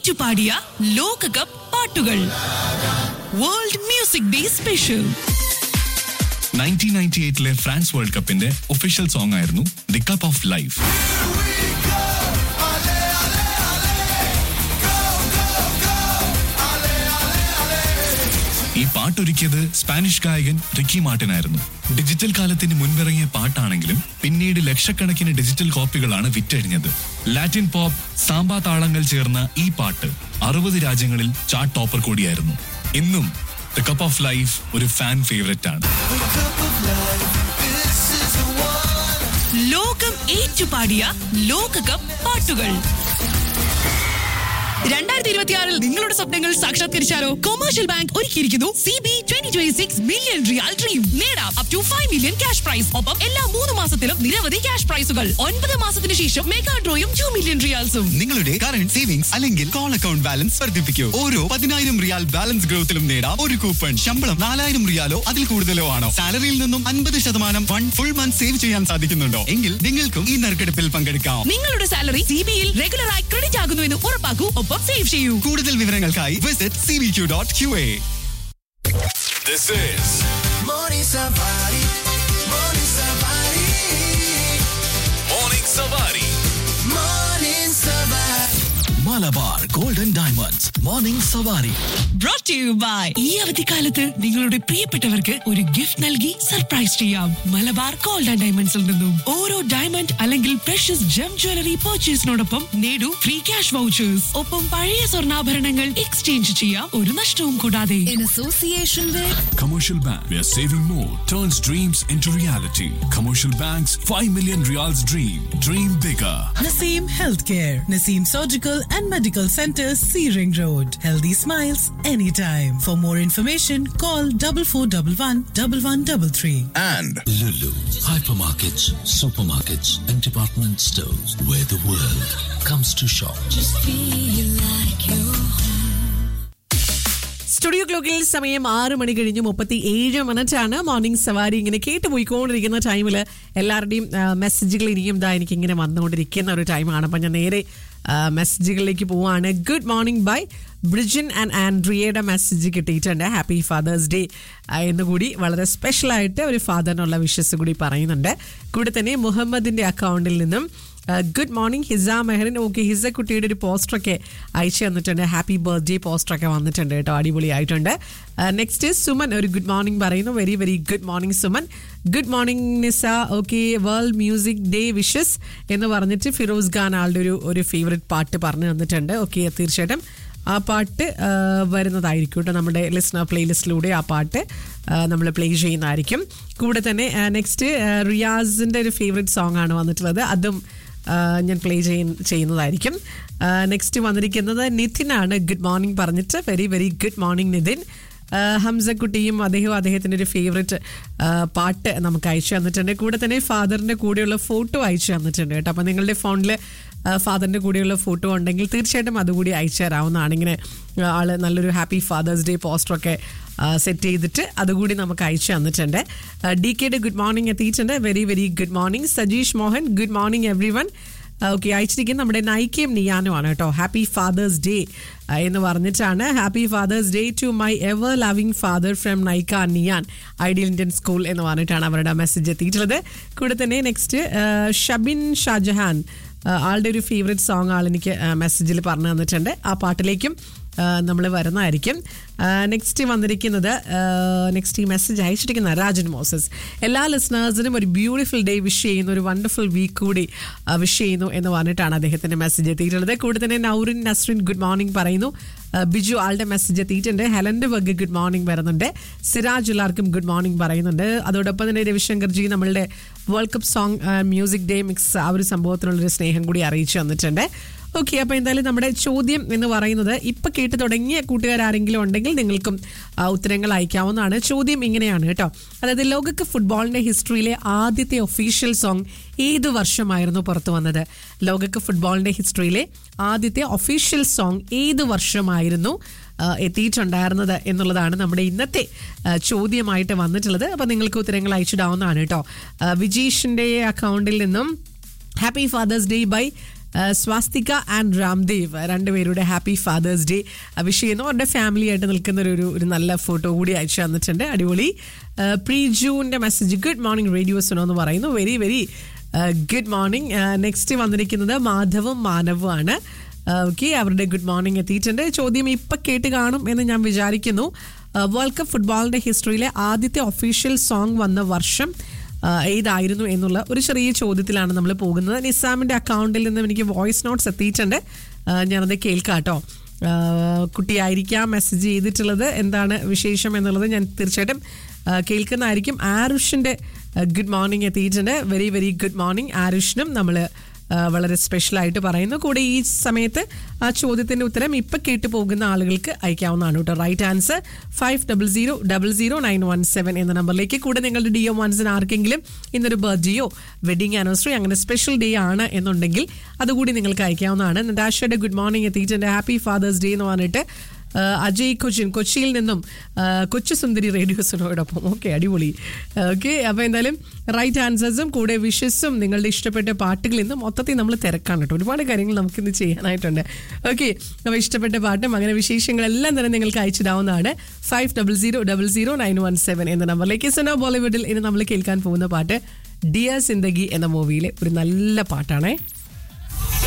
ഏറ്റുപാടിയ ലോകകപ്പ് പാട്ടുകൾ world music day special nineteen ninety എയ്റ്റിലെ ഫ്രാൻസ് വേൾഡ് കപ്പിന്റെ ഒഫീഷ്യൽ സോങ് ആയിരുന്നു ദി കപ്പ് ഓഫ് ലൈഫ് ഈ പാട്ടൊരുക്കിയത് സ്പാനിഷ് ഗായകൻ റിക്കി മാർട്ടിൻ ആയിരുന്നു ഡിജിറ്റൽ കാലത്തിന് മുൻപിറങ്ങിയ പാട്ടാണെങ്കിലും പിന്നീട് ലക്ഷക്കണക്കിന് ഡിജിറ്റൽ കോപ്പികളാണ് വിറ്റഴിഞ്ഞത് ലാറ്റിൻ പോപ്പ് സാമ്പാ താളങ്ങൾ ചേർന്ന ഈ പാട്ട് അറുപത് രാജ്യങ്ങളിൽ ചാർട്ട് ടോപ്പർ കൂടിയായിരുന്നു ഇന്നും ദ കപ്പ് ഓഫ് ലൈഫ് ഒരു ഫാൻ ഫേവറേറ്റ് ആണ് ലോകം ഏറ്റുപാടിയ ലോകകപ്പ് പാട്ടുകൾ രണ്ടായിരത്തി ഇരുപത്തിയാറിൽ നിങ്ങളുടെ സ്വപ്നങ്ങൾ സാക്ഷാത്കരിച്ചാലോ കൊമേഴ്ഷ്യൽ ബാങ്ക് ഒരുക്കിയിരിക്കുന്നു C B twenty twenty six million riyal dream നേടാം up to five million cash prize ഒപ്പം എല്ലാ മൂന്ന് മാസത്തിലും നിരവധി ക്യാഷ് പ്രൈസുകൾ ഒൻപത് മാസത്തിന് ശേഷം മെഗാ ഡ്രോയും ടു മില്യൺ റിയാൽസും നിങ്ങളുടെ കറന്റ് സേവിങ്സ് അല്ലെങ്കിൽ കോൾ അക്കൗണ്ട് ബാലൻസ് വർദ്ധിപ്പിക്കൂ ഓരോ പതിനായിരം റിയാൽ ബാലൻസ് ഗ്രോത്തിലും നേടാം ഒരു കൂപ്പൺ ശമ്പളം നാലായിരം റിയാലോ അതിൽ കൂടുതലോ ആണോ സാലറിയിൽ നിന്നും അൻപത് ശതമാനം ഫണ്ട് ഫുൾ മന്ത് സേവ് ചെയ്യാൻ സാധിക്കുന്നുണ്ടോ എങ്കിൽ നിങ്ങൾക്കും ഈ നറുക്കെടുപ്പിൽ പങ്കെടുക്കാം നിങ്ങളുടെ സാലറി സി ബിയിൽ റെഗുലറായി ക്രെഡിറ്റ് ആകുന്നു എന്ന് ഉറപ്പാക്കൂ ഒപ്പം സേവ് ചെയ്യൂ കൂടുതൽ വിവരങ്ങൾക്കായി visit C V Q dot Q A This is Morning Safari, Morning Safari, Morning Savari. Morning Safari. Malabar golden diamonds morning സവാരി brought to you by ഈ അവധിക്കാലത്ത് നിങ്ങളുടെ പ്രിയപ്പെട്ടവർക്ക് ഒരു ഗിഫ്റ്റ് നൽകി സർപ്രൈസ് ചെയ്യാം മലബാർ ഗോൾഡ് ആൻഡ് ഡയമണ്ട്സിൽ നിന്നും ഓരോ ഡയമണ്ട് അല്ലെങ്കിൽ പ്രഷ്യസ് ജം ജ്വല്ലറി പർച്ചേസിനോടൊപ്പം നേടൂ ഫ്രീ ക്യാഷ് വൗച്ചേഴ്സ് ഒപ്പം പഴയ സ്വർണ്ണാഭരണങ്ങൾ എക്സ്ചേഞ്ച് ചെയ്യാം ഒരു നഷ്ടവും കൂടാതെ in association with Commercial Bank, where saving more turns dreams into reality. Commercial Bank's 5 million reals dream. Dream bigger. Naseem Healthcare, Naseem Surgical and Medical Center, C Ring Road. Healthy smiles anytime. For more information, call 4411 1133. And Lulu hypermarkets, supermarkets, and department stores where the world comes to shop. Studio ക്ലോക്കിൽ സമയം ആറ് മണി കഴിഞ്ഞ് മുപ്പത്തി ഏഴ് minute ആണ് morning സവാരി ഇങ്ങനെ കേട്ട് പോയിക്കൊണ്ടിരിക്കുന്ന ടൈമിൽ എല്ലാവരുടെയും ആ, മെസ്സേജുകൾ ഇനിയും ഇതാ എനിക്ക് ഇങ്ങനെ വന്നുകൊണ്ടിരിക്കുന്ന ഒരു ടൈമാണ് അപ്പം ഞാൻ നേരെ ആ, മെസ്സേജുകളിലേക്ക് പോവാണ് good morning by Brijin and ആൻഡ്രിയയുടെ മെസ്സേജ് കിട്ടിയിട്ടുണ്ട് ഹാപ്പി ഫാദേഴ്സ് ഡേ എന്നുകൂടി വളരെ സ്പെഷ്യലായിട്ട് ഒരു ഫാദറിനുള്ള വിഷസ് കൂടി പറയുന്നുണ്ട് കൂടെ തന്നെ മുഹമ്മദിന്റെ അക്കൗണ്ടിൽ നിന്നും good morning Hisa Mehrin okay Hisa കുട്ടിയുടെ ഒരു പോസ്റ്ററൊക്കെ അയച്ചു തന്നിട്ടുണ്ട് ഹാപ്പി ബർത്ത്ഡേ പോസ്റ്ററൊക്കെ വന്നിട്ടുണ്ട് കേട്ടോ അടിപൊളിയായിട്ടുണ്ട് നെക്സ്റ്റ് സുമൻ ഒരു ഗുഡ് മോർണിംഗ് പറയുന്നു very very good morning Suman good morning Nisa okay world music day wishes എന്ന് പറഞ്ഞിട്ട് ഫിറോസ് ഖാൻ ആളുടെ ഒരു ഒരു ഫേവറേറ്റ് പാട്ട് പറഞ്ഞു തന്നിട്ടുണ്ട് ഓക്കെ തീർച്ചയായിട്ടും ആ പാട്ട് ആ, വരുന്നതായിരിക്കും കേട്ടോ നമ്മുടെ ലിസ്ണർ പ്ലേലിസ്റ്റിലൂടെ ആ പാട്ട് നമ്മൾ പ്ലേ ചെയ്യുന്നതായിരിക്കും കൂടെ തന്നെ നെക്സ്റ്റ് റിയാസിൻ്റെ ഒരു ഫേവറേറ്റ് സോങ് ആണ് വന്നിട്ടുള്ളത് അതും ആ, ഞാൻ പ്ലേ ചെയ്യുന്നതായിരിക്കും നെക്സ്റ്റ് വന്നിരിക്കുന്നത് നിതിനാണ് ഗുഡ് മോർണിംഗ് പറഞ്ഞിട്ട് very very good morning Nithin ആ, ഹംസക്കുട്ടിയും അദ്ദേഹവും അദ്ദേഹത്തിൻ്റെ ഒരു ഫേവറേറ്റ് പാട്ട് നമുക്ക് അയച്ചു തന്നിട്ടുണ്ട് കൂടെ തന്നെ ഫാദറിൻ്റെ കൂടെയുള്ള ഫോട്ടോ അയച്ചു തന്നിട്ടുണ്ട് കേട്ടോ അപ്പം നിങ്ങളുടെ ഫോണിൽ ഫാദറിൻ്റെ കൂടെയുള്ള ഫോട്ടോ ഉണ്ടെങ്കിൽ തീർച്ചയായിട്ടും അതുകൂടി അയച്ചു തരാവുന്നതാണ് ഇങ്ങനെ ആ, ആള് നല്ലൊരു ഹാപ്പി ഫാദേഴ്സ് ഡേ പോസ്റ്ററൊക്കെ സെറ്റ് ചെയ്തിട്ട് അതുകൂടി നമുക്ക് അയച്ചു തന്നിട്ടുണ്ട് ഡി കെയുടെ ഗുഡ് മോർണിംഗ് എത്തിയിട്ടുണ്ട് very very good morning Sajeesh Mohan good morning everyone okay അയച്ചിരിക്കുന്നത് നമ്മുടെ നൈക്കയും നിയാനുമാണ് കേട്ടോ ഹാപ്പി ഫാദേഴ്സ് ഡേ എന്ന് പറഞ്ഞിട്ടാണ് happy father's day to my ever loving father from Naika Niyan ideal Indian school എന്ന് പറഞ്ഞിട്ടാണ് അവരുടെ മെസ്സേജ് എത്തിയിട്ടുള്ളത് കൂടെ തന്നെ നെക്സ്റ്റ് ഷബിൻ ഷാജഹാൻ ആ, ആളുടെ ഒരു ഫേവറേറ്റ് സോങ് ആൾ എനിക്ക് മെസ്സേജിൽ പറഞ്ഞു തന്നിട്ടുണ്ട് ആ പാട്ടിലേക്കും നമ്മൾ വരുന്നതായിരിക്കും നെക്സ്റ്റ് വന്നിരിക്കുന്നത് നെക്സ്റ്റ് ഈ മെസ്സേജ് അയച്ചിരിക്കുന്ന രാജൻ മോസസ് എല്ലാ ലിസണേഴ്സിനും ഒരു ബ്യൂട്ടിഫുൾ ഡേ വിഷ് ചെയ്യുന്നു ഒരു വണ്ടർഫുൾ വീക്ക് കൂടി വിഷ് ചെയ്യുന്നു എന്ന് പറഞ്ഞിട്ടാണ് അദ്ദേഹത്തിന്റെ മെസ്സേജ് എത്തിയിട്ടുള്ളത് കൂടെ തന്നെ നൗറിൻ നസ്രിൻ ഗുഡ് മോർണിംഗ് പറയുന്നു ആ, ബിജു ആളുടെ മെസ്സേജ് എത്തിയിട്ടുണ്ട് ഹെലന്റെ വഗ് ഗുഡ് മോർണിംഗ് വരുന്നുണ്ട് സിറാജ് എല്ലാവർക്കും ഗുഡ് മോർണിംഗ് പറയുന്നുണ്ട് അതോടൊപ്പം തന്നെ രവിശങ്കർ ജി നമ്മളുടെ world cup song music day mix ആ ഒരു സംഭവത്തിനുള്ളൊരു സ്നേഹം കൂടി അറിയിച്ചു തന്നിട്ടുണ്ട് ഓക്കെ അപ്പോൾ എന്തായാലും നമ്മുടെ ചോദ്യം എന്ന് പറയുന്നത് ഇപ്പം കേട്ട് തുടങ്ങിയ കൂട്ടുകാരെങ്കിലും ഉണ്ടെങ്കിൽ നിങ്ങൾക്കും ആ, ഉത്തരങ്ങൾ അയക്കാവുന്നതാണ് ചോദ്യം ഇങ്ങനെയാണ് കേട്ടോ അതായത് ലോകകപ്പ് ഫുട്ബോളിന്റെ ഹിസ്റ്ററിയിലെ ആദ്യത്തെ ഒഫീഷ്യൽ സോങ് ഏത് വർഷമായിരുന്നു പുറത്തു വന്നത് ലോകകപ്പ് ഫുട്ബോളിന്റെ ഹിസ്റ്ററിയിലെ ആദ്യത്തെ ഒഫീഷ്യൽ സോങ് ഏത് വർഷമായിരുന്നു ആ, എത്തിയിട്ടുണ്ടായിരുന്നത് എന്നുള്ളതാണ് നമ്മുടെ ഇന്നത്തെ ആ, ചോദ്യമായിട്ട് വന്നിട്ടുള്ളത് അപ്പോൾ നിങ്ങൾക്ക് ഉത്തരങ്ങൾ അയച്ചിടാവുന്നതാണ് കേട്ടോ ആ, വിജീഷിന്റെ അക്കൗണ്ടിൽ നിന്നും ഹാപ്പി ഫാദേഴ്സ് ഡേ ബൈ ആ, സ്വാസ്തിക ആൻഡ് രാംദേവ് രണ്ടുപേരുടെ ഹാപ്പി ഫാദേഴ്സ് ഡേ വിഷ് ചെയ്യുന്നു അവരുടെ ഫാമിലി ആയിട്ട് നിൽക്കുന്ന ഒരു ഒരു- ഒരു നല്ല ഫോട്ടോ കൂടി അയച്ചു തന്നിട്ടുണ്ട് അടിപൊളി ആ, പ്രീ ജൂണിന്റെ message good morning radio Suno എന്ന് പറയുന്നു very very good morning next വന്നിരിക്കുന്നത് മാധവും മാനവും ആണ് ഓക്കെ അവരുടെ ഗുഡ് മോർണിംഗ് എത്തിയിട്ടുണ്ട് ചോദ്യം ഇപ്പം കേട്ട് കാണും എന്ന് ഞാൻ വിചാരിക്കുന്നു വേൾഡ് കപ്പ് ഫുട്ബോളിന്റെ ഹിസ്റ്ററിയിലെ ആദ്യത്തെ ഒഫീഷ്യൽ സോങ് വന്ന വർഷം ആ, ഏതായിരുന്നു എന്നുള്ള ഒരു ചെറിയ ചോദ്യത്തിലാണ് നമ്മൾ പോകുന്നത് നിസാമിന്റെ അക്കൗണ്ടിൽ നിന്നും എനിക്ക് വോയിസ് നോട്ട്സ് എത്തിയിട്ടുണ്ട് ആ, ഞാനത് കേൾക്കാം കേട്ടോ ആ, കുട്ടിയായിരിക്കാം മെസ്സേജ് ചെയ്തിട്ടുള്ളത് എന്താണ് വിശേഷം എന്നുള്ളത് ഞാൻ തീർച്ചയായിട്ടും ആ, കേൾക്കുന്നതായിരിക്കും ആരുഷിന്റെ ഗുഡ് മോർണിംഗ് എത്തിയിട്ടുണ്ട് വെരി വെരി ഗുഡ് മോർണിംഗ് ആരുഷിനും നമ്മൾ വളരെ സ്പെഷ്യലായിട്ട് പറയുന്നു കൂടെ ഈ സമയത്ത് ആ ചോദ്യത്തിന്റെ ഉത്തരം ഇപ്പൊ കേട്ടു പോകുന്ന ആളുകൾക്ക് അയക്കാവുന്നതാണ് കേട്ടോ right answer five double zero double zero nine one seven എന്ന നമ്പറിലേക്ക് കൂടെ നിങ്ങളുടെ ഡി എം വൺസിന് ആർക്കെങ്കിലും ഇന്നൊരു ബർത്ത്ഡേയോ വെഡിങ് ആനിവേഴ്സറി അങ്ങനെ സ്പെഷ്യൽ ഡേ ആണ് എന്നുണ്ടെങ്കിൽ അതുകൂടി നിങ്ങൾക്ക് അയക്കാവുന്നതാണ് നതാഷയുടെ ഗുഡ് മോർണിംഗ് എത്തിയിട്ടുണ്ട് ഹാപ്പി ഫാദേഴ്സ് ഡേ എന്ന് പറഞ്ഞിട്ട് ആ, അജയ് കൊച്ചിൻ കൊച്ചിയിൽ നിന്നും ആ, കൊച്ചു സുന്ദരി റേഡിയോസിനോടൊപ്പം ഓക്കെ അടിപൊളി ഓക്കെ അപ്പോൾ എന്തായാലും റൈറ്റ് ആൻസേഴ്സും കൂടെ വിഷസും നിങ്ങളുടെ ഇഷ്ടപ്പെട്ട പാട്ടുകളിൽ നിന്നും മൊത്തത്തിൽ നമ്മൾ തിരക്കാണ് കേട്ടോ ഒരുപാട് കാര്യങ്ങൾ നമുക്കിന്ന് ചെയ്യാനായിട്ടുണ്ട് ഓക്കെ അപ്പോൾ ഇഷ്ടപ്പെട്ട പാട്ടും അങ്ങനെ വിശേഷങ്ങളെല്ലാം തന്നെ നിങ്ങൾക്ക് അയച്ചിടാവുന്നതാണ് five double zero double zero nine one seven എന്ന നമ്പറിലേക്ക് സനോ ബോളിവുഡിൽ ഇനി നമ്മൾ കേൾക്കാൻ പോകുന്ന പാട്ട് ഡിയർ സിന്ദഗി എന്ന മൂവിയിലെ ഒരു നല്ല പാട്ടാണേ